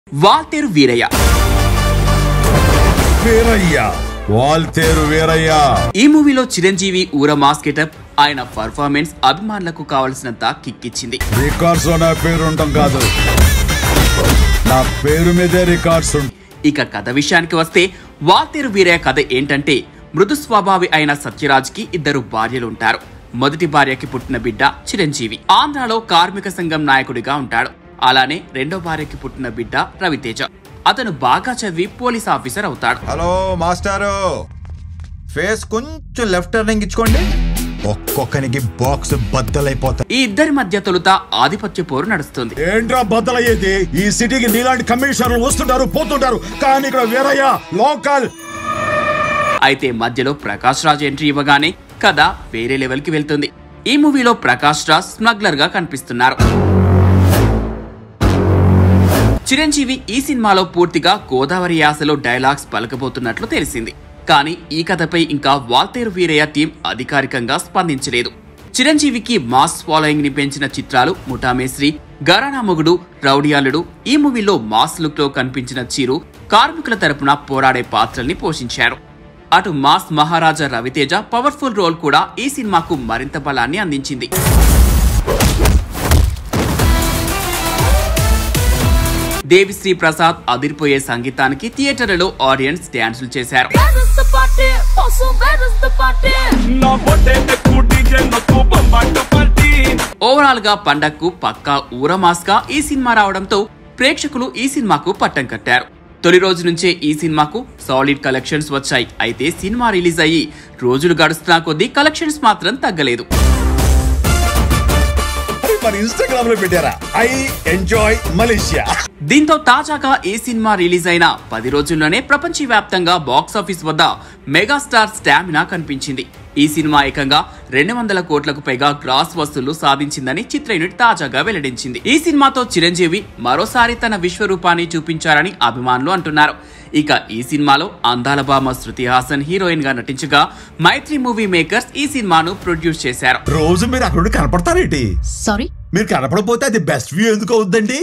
వాల్తేరు వీరయ్య వీరయ్య వాల్తేరు వీరయ్య ఈ మూవీలో చిరంజీవి ఊర మాస్ గెటప్ ఆయన పర్ఫార్మెన్స్ అభిమానులకు కావలసినంత కిక్కిచ్చింది రికార్డ్స్ లో నా పేరు ఉండటం కాదు నా పేరు మీదే రికార్డ్స్ ఉంటాయి ఇక కథ విషయానికి వస్తే వాల్తేరు వీరయ్య కథ ఏంటంటే మృదు స్వభావి అయిన సత్యరాజ్కి ఇద్దరు భార్యలు ఉంటారు మొదటి భార్యకి పుట్టిన బిడ్డ చిరంజీవి ఆంధ్రాలో కార్మిక సంఘం నాయకుడిగా ఉంటాడు అలానే రెండో భార్యకి పుట్టిన బిడ్డ రవితేజ అతను బాగా చదివి పోలీస్ ఆఫీసర్ అవుతాడు హలో మాస్టారు ఫేస్ కొంచెం లెఫ్ట్ టర్నింగ్ ఇచ్చుకోండి ఒక్కొక్కనికి బాక్స్ బద్దలైపోతాయి ఈ ఇద్దరి మధ్య తొలుత ఆధిపత్య పోరు నడుస్తుంది ఏంట్రా బద్దలయ్యేది ఈ సిటీకి నీలాంటి కమిషనర్లు వస్తుంటారు పోతుంటారు కానీ ఇక్కడ వీరయ్య లోకల్ అయితే మధ్యలో ప్రకాష్ రాజ్ ఎంట్రీ ఇవ్వగానే కథ వేరే లెవెల్ కి వెళ్తుంది ఈ మూవీలో ప్రకాష్ రాజ్ స్మగ్లర్ గా కనిపిస్తున్నారు చిరంజీవి ఈ సినిమాలో పూర్తిగా గోదావరి యాసలో డైలాగ్స్ పలకబోతున్నట్లు తెలిసింది కానీ ఈ కథపై ఇంకా వాల్తేరు వీరయ్య టీం అధికారికంగా స్పందించలేదు చిరంజీవికి మాస్ ఫాలోయింగ్ ని పెంచిన చిత్రాలు ముఠామేశ్రీ గరానా మొగుడు రౌడియాలుడు ఈ మూవీలో మాస్ లుక్ లో కనిపించిన చిరు కార్మికుల తరపున పోరాడే పాత్రల్ని పోషించారు అటు mass Maharaja Ravi Teja powerful role కూడా ఈ సినిమాకు మరింత బలాన్ని అందించింది దేవిశ్రీ ప్రసాద్ అదిరిపోయే సంగీతానికి థియేటర్లలో ఆడియన్స్ డ్యాన్సులు చేశారు Where is the party? Also, where is the party? No potete DJ no tu bomba party. Overall గా పండక్కు పక్కా ఊరమాస్ గా ఈ సినిమా రావడంతో ప్రేక్షకులు ఈ సినిమాకు పట్టం కట్టారు తొలి రోజు నుంచే ఈ సినిమాకు సాలిడ్ కలెక్షన్స్ వచ్చాయి అయితే సినిమా రిలీజ్ అయ్యి రోజులు గడుస్తున్న కొద్దీ కలెక్షన్స్ మాత్రం తగ్గలేదు మరి ఇన్స్టాగ్రామ్ లో పెట్టారా ఐ ఎంజాయ్ మలేషియా దీంతో తాజాగా ఈ సినిమా రిలీజ్ అయిన పది రోజుల్లోనే ప్రపంచవ్యాప్తంగా బాక్స్ ఆఫీస్ వద్ద మెగాస్టార్ స్టామినా కనిపించింది ఈ సినిమా ఏకంగా రెండు వందల కోట్లకు పైగా గ్రాస్ వసూళ్లు సాధించిందని చిత్ర యూనిట్ తాజాగా వెల్లడించింది ఈ సినిమాతో చిరంజీవి మరోసారి తన విశ్వరూపాన్ని చూపించారని అభిమానులు అంటున్నారు ఇక ఈ సినిమాలో అందాల భామ శృతి హాసన్ హీరోయిన్ గా నటించగా మైత్రి మూవీ మేకర్స్ ఈ సినిమాను ప్రొడ్యూస్ చేశారు రోజు మీరు అక్కడ ఉండి కనపడతారేంటి Sorry? మీరు కనపడపోతే అది బెస్ట్ వ్యూ ఎందుకు అవుద్దండి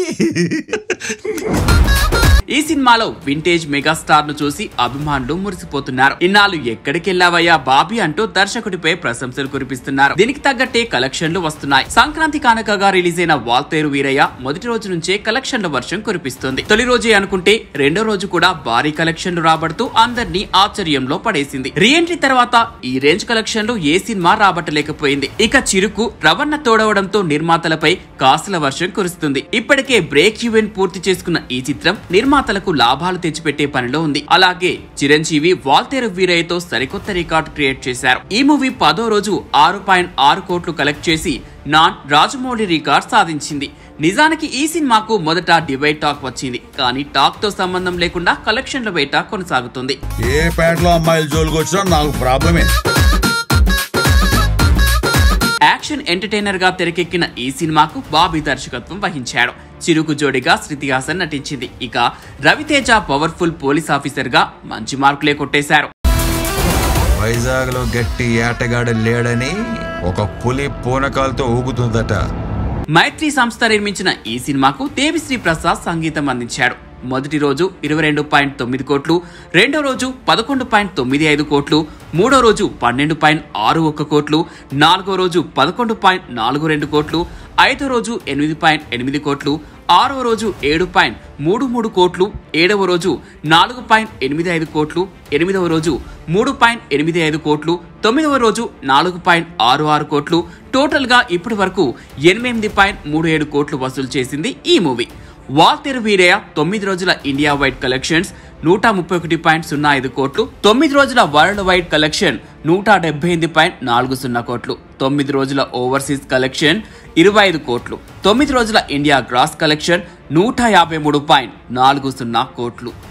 ఈ సినిమాలో వింటేజ్ మెగాస్టార్ ను చూసి అభిమానులు మురిసిపోతున్నారు ఇన్నాళ్ళు ఎక్కడికెళ్లావయ్యా బాబీ అంటూ దర్శకుడిపై ప్రశంసలు కురిపిస్తున్నారు దీనికి తగ్గట్టే కలెక్షన్లు వస్తున్నాయి సంక్రాంతి కానుకగా రిలీజ్ అయిన వాల్తేరు వీరయ్య మొదటి రోజు నుంచే కలెక్షన్ల వర్షం కురిపిస్తుంది తొలి రోజే అనుకుంటే రెండో రోజు కూడా భారీ కలెక్షన్లు రాబడుతూ అందరినీ ఆశ్చర్యంలో పడేసింది రీఎంట్రీ తర్వాత ఈ రేంజ్ కలెక్షన్లు ఏ సినిమా రాబట్టలేకపోయింది ఇక చిరుకు రవణ తోడవడంతో నిర్మాతలపై కాసుల వర్షం కురుస్తుంది ఇప్పటికే బ్రేక్ ఈవెన్ పూర్తి చేసుకున్న ఈ చిత్రం నిర్మాతలకు లాభాలు తెచ్చిపెట్టే పనిలో ఉంది అలాగే చిరంజీవి వాల్తేరు వీరయ్యతో సరికొత్త రికార్డు క్రియేట్ చేశారు ఈ మూవీ పదో రోజు ఆరు పాయింట్ ఆరు కోట్లు కలెక్ట్ చేసి నాన్ రాజమౌళి రికార్డ్ సాధించింది నిజానికి ఈ సినిమాకు మొదట డివైడ్ టాక్ వచ్చింది కానీ టాక్ తో సంబంధం లేకుండా కలెక్షన్ల వేట కొనసాగుతుంది ఏ పేటలో అమ్మాయిలు జోలికి వచ్చినా నాకు ప్రాబ్లమే యాక్షన్ ఎంటర్టైనర్ గా తెరకెక్కిన ఈ సినిమాకు బాబీ దర్శకత్వం వహించాడు చిరుకు జోడిగా శృతి హాసన్ నటించింది ఇక రవితేజ పవర్ఫుల్ పోలీస్ ఆఫీసర్ గా మంచి మార్కులే కొట్టేశారు వైజాగ్ లో గట్టి ఏటగాడు లేడని ఒక పులి పూనకాలతో ఊగుతుందట మైత్రి సంస్థ నిర్మించిన ఈ సినిమాకు దేవిశ్రీ ప్రసాద్ సంగీతం అందించాడు మొదటి రోజు ఇరవై రెండు పాయింట్ తొమ్మిది కోట్లు రెండో రోజు పదకొండు పాయింట్ తొమ్మిది ఐదు కోట్లు మూడో రోజు పన్నెండు పాయింట్ ఆరు ఒక్క కోట్లు నాలుగో రోజు పదకొండు పాయింట్ నాలుగు రెండు కోట్లు ఐదో రోజు ఎనిమిది పాయింట్ ఎనిమిది కోట్లు ఆరో రోజు ఏడు పాయింట్ మూడు మూడు కోట్లు ఏడవ రోజు నాలుగు పాయింట్ ఎనిమిది ఐదు కోట్లు ఎనిమిదవ రోజు మూడు పాయింట్ ఎనిమిది ఐదు కోట్లు తొమ్మిదవ రోజు నాలుగు పాయింట్ ఆరు ఆరు కోట్లు టోటల్గా ఇప్పటి వరకు ఎనిమిది పాయింట్ మూడు ఏడు కోట్లు వసూలు చేసింది ఈ మూవీ వాల్తెరు వీరయ్య తొమ్మిది రోజుల ఇండియా వైడ్ కలెక్షన్స్ నూట ముప్పై ఒకటి పాయింట్ సున్నా ఐదు కోట్లు తొమ్మిది రోజుల వరల్డ్ వైడ్ కలెక్షన్ నూట డెబ్బై ఎనిమిది పాయింట్ నాలుగు సున్నా కోట్లు తొమ్మిది రోజుల ఓవర్సీస్ కలెక్షన్ ఇరవై ఐదు కోట్లు తొమ్మిది రోజుల ఇండియా గ్రాస్ కలెక్షన్ నూట యాభై మూడు పాయింట్ నాలుగు సున్నా కోట్లు